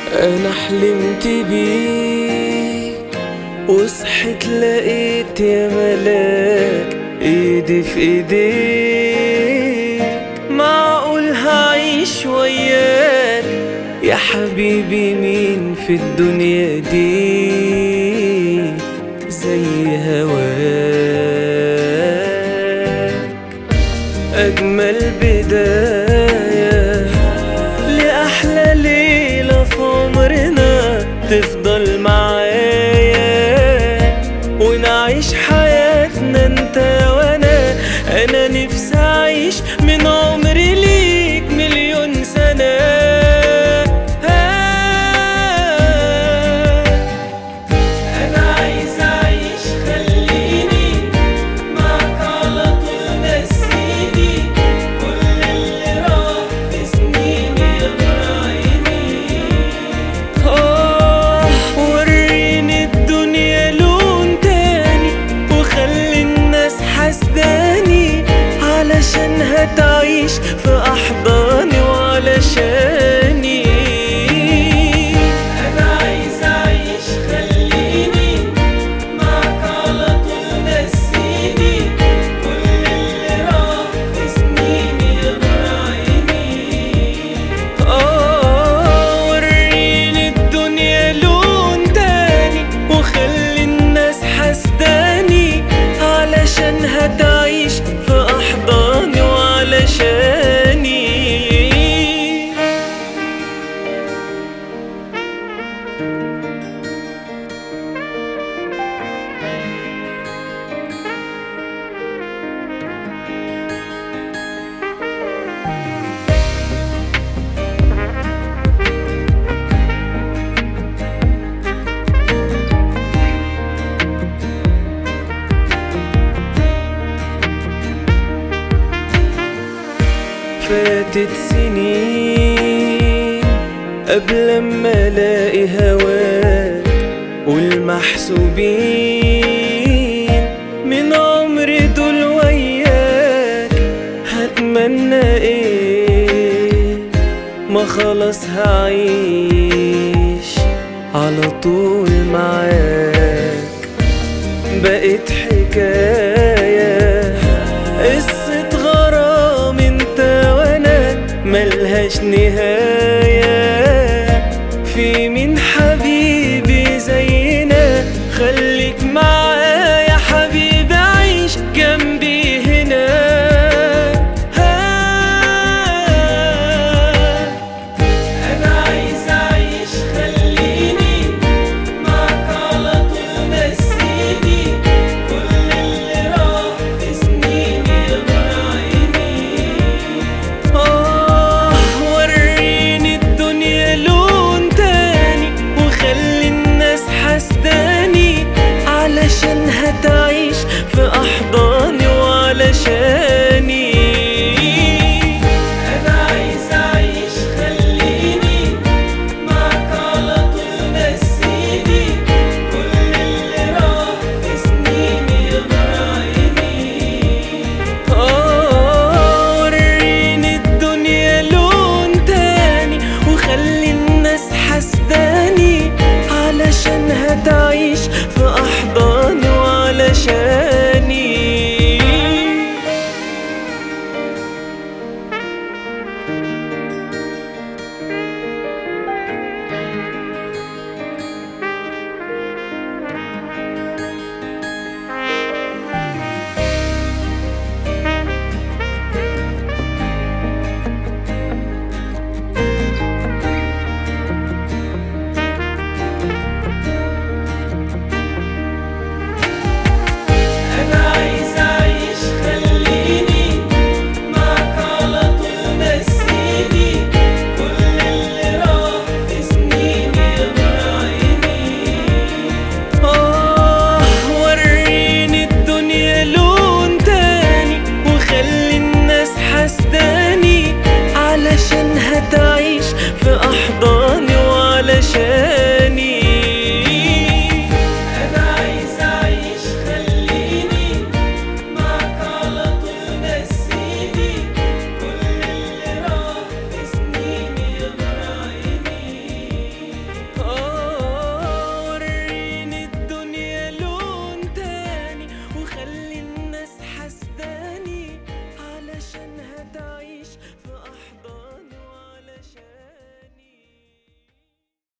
انا حلمت بيك وصحيت لقيت يا ملاك ايدي في ايديك معقول هعيش وياك يا حبيبي مين في الدنيا دي زي هواك أجمل بداية لأحلى ليلة في عمرنا تفضل معايا ونعيش حياتنا انت وانا انا نفسي اعيش من عمري ليك مليون سنة انا عايز اعيش خليني معك على طول نسيني كل اللي راح في سنيني يا عيني آه وريني الدنيا لون تاني وخلي الناس حسداني علشان هتعيش في أحضاني وعلشاني أنا عايز أعيش خليني معك على طول نسيني كل اللي راح في سنيني يا عيني آه وريني الدنيا لون تاني وخلي الناس حسداني علشان هتعيش في أحضاني وعلشاني فاتت سنين قبل ما الاقي هواك والمحسوبين من عمري دول وياك هتمنى ايه ما خلاص هعيش على طول معاك بقت حكاية قصة غرام انت وانا ملهاش نهاية